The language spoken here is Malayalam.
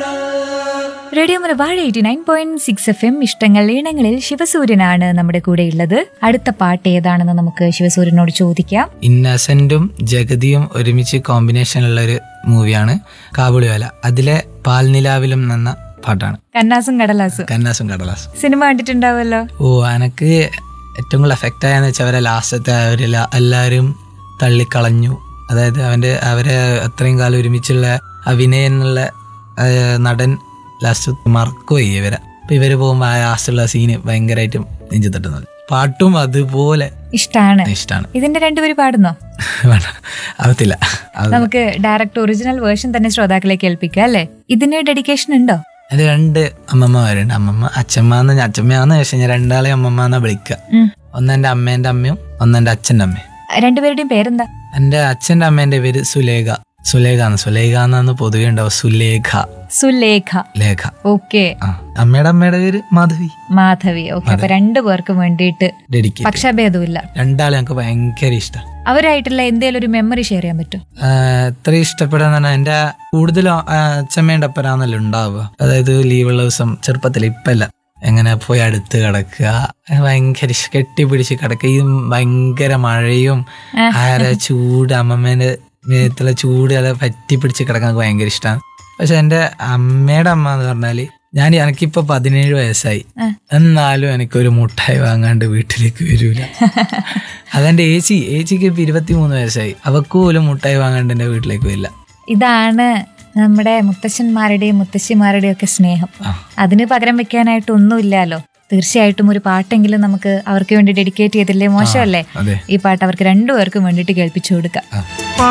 Radio Malabar eighty nine point six F M ഇഷ്ടങ്ങൾ ഈണങ്ങളിൽ ശിവസൂര്യനാണ് നമ്മുടെ കൂടെ ഉള്ളത് അടുത്ത പാട്ട് ഏതാണെന്ന് നമുക്ക് ശിവസൂര്യനോട് ചോദിക്കാം ഇന്നസെന്റും ജഗതിയും ഒരുമിച്ച് കോമ്പിനേഷനുള്ള ഒരു മൂവിയാണ് കാബുളിവാല അതിലെ പാൽനിലാവിലും എന്ന പാട്ടാണ് കന്നാസും കടലാസും കന്നാസും കടലാസും സിനിമ കണ്ടിട്ടുണ്ടാവുമല്ലോ ഓ എനക്ക് ഏറ്റവും കൂടുതൽ എഫക്റ്റ് ആയെന്ന് വെച്ചാൽ അവരെ ലാസ്റ്റത്തെ അവരിൽ എല്ലാവരും തള്ളിക്കളഞ്ഞു അതായത് അവന്റെ അവരെ അത്രയും കാലം ഒരുമിച്ചുള്ള അഭിനയം എന്നുള്ള ആ, നടൻ ലാസ്റ്റ് മറക്കുകയും ഇവരെ അപ്പൊ ഇവര് പോകുമ്പോൾ ആ ലാസ്റ്റുള്ള സീന് ഭയങ്കരമായിട്ടും നെഞ്ചു തട്ടുന്നത് പാട്ടും അതുപോലെ ഇഷ്ടാണ് ഇഷ്ടമാണ് ഇതിന്റെ രണ്ടുപേര് പാടുന്നോ വേണ്ട ആവത്തില്ല അത് നമുക്ക് ഡയറക്റ്റ് ഒറിജിനൽ വേർഷൻ തന്നെ ശ്രോതാക്കളെ കേൾപ്പിക്കാം അല്ലേ ഇതിന് ഡെഡിക്കേഷൻ ഉണ്ടോ അത് രണ്ട് അമ്മമ്മമാരുണ്ട് അമ്മമ്മ അച്ഛമ്മ എന്ന് അച്ഛമ്മയാന്ന് വെച്ച് കഴിഞ്ഞാൽ രണ്ടാളെ അമ്മമ്മ എന്നാ വിളിക്കുക ഉം. ഒന്ന് എൻ്റെ അമ്മേൻ്റെ അമ്മയും ഒന്ന് എൻ്റെ അച്ഛൻ്റെ അമ്മയും രണ്ടുപേരുടെയും പേരെന്താ എൻ്റെ അച്ഛൻ്റെ അമ്മേൻ്റെ പേര് സുലേഖ സുലേഖ എന്ന് സുലേഖ എന്നാണ് പൊതുവെ ഉണ്ടാവും സുലേഖ സുലേഖ ലേഖ ഓക്കെ ആ അമ്മയുടെ അമ്മയുടെ പേര് മാധവി മാധവി ഓക്കെ അപ്പൊ രണ്ടു പേർക്കും വേണ്ടിയിട്ട് ഡെഡിക്കേറ്റ് പക്ഷഭേദമില്ല രണ്ടാളെ ഞങ്ങൾക്ക് ഭയങ്കര ഇഷ്ടം അവരായിട്ടുള്ള എന്തേലും ഒരു മെമ്മറി ഷെയർ ചെയ്യാൻ പറ്റും എത്ര ഇഷ്ടപ്പെടാന്ന് പറഞ്ഞാൽ എൻ്റെ കൂടുതലും ആ, അച്ഛമ്മേൻ്റെ അപ്പനാന്നല്ലോ ഉണ്ടാവുക അതായത് ലീവുള്ള ദിവസം ചെറുപ്പത്തിൽ ഇപ്പല്ല എങ്ങനെ പോയി അടുത്ത് കിടക്കുക ഭയങ്കര ഇഷ്- കെട്ടിപ്പിടിച്ച് കിടക്കുക ഈ ഭയങ്കര മഴയും ആര ചൂട് അമ്മമ്മേന്റെ മേത്തുള്ള ചൂട് അത് പറ്റി പിടിച്ച് കിടക്കാൻ എനിക്ക് ഭയങ്കര ഇഷ്ടമാണ് പക്ഷെ എൻ്റെ അമ്മയുടെ അമ്മ എന്ന് പറഞ്ഞാല് ഞാൻ എനിക്കിപ്പോ പതിനേഴ് വയസ്സായി എന്നാലും എനിക്കൊരു മുട്ടായി വാങ്ങാണ്ട് വീട്ടിലേക്ക് വരൂല അതെന്റെ ഏച്ചി ഏച്ചിക്ക് ഇപ്പൊ ഇരുപത്തിമൂന്ന് വയസ്സായി അവക്ക് പോലും മുട്ടായി വാങ്ങാണ്ട് എന്റെ വീട്ടിലേക്ക് വരില്ല ഇതാണ് നമ്മുടെ മുത്തശ്ശന്മാരുടെയും മുത്തശ്ശിമാരുടെയും ഒക്കെ സ്നേഹം അതിന് പകരം വെക്കാനായിട്ട് ഒന്നുമില്ലല്ലോ തീർച്ചയായിട്ടും ഒരു പാട്ടെങ്കിലും നമുക്ക് അവർക്ക് വേണ്ടി ഡെഡിക്കേറ്റ് ചെയ്തില്ലേ മോശമല്ലേ അതെ ഈ പാട്ട് അവർക്ക് രണ്ടുപേർക്കും വേണ്ടിയിട്ട് കേൾപ്പിച്ചു കൊടുക്കാം ആ.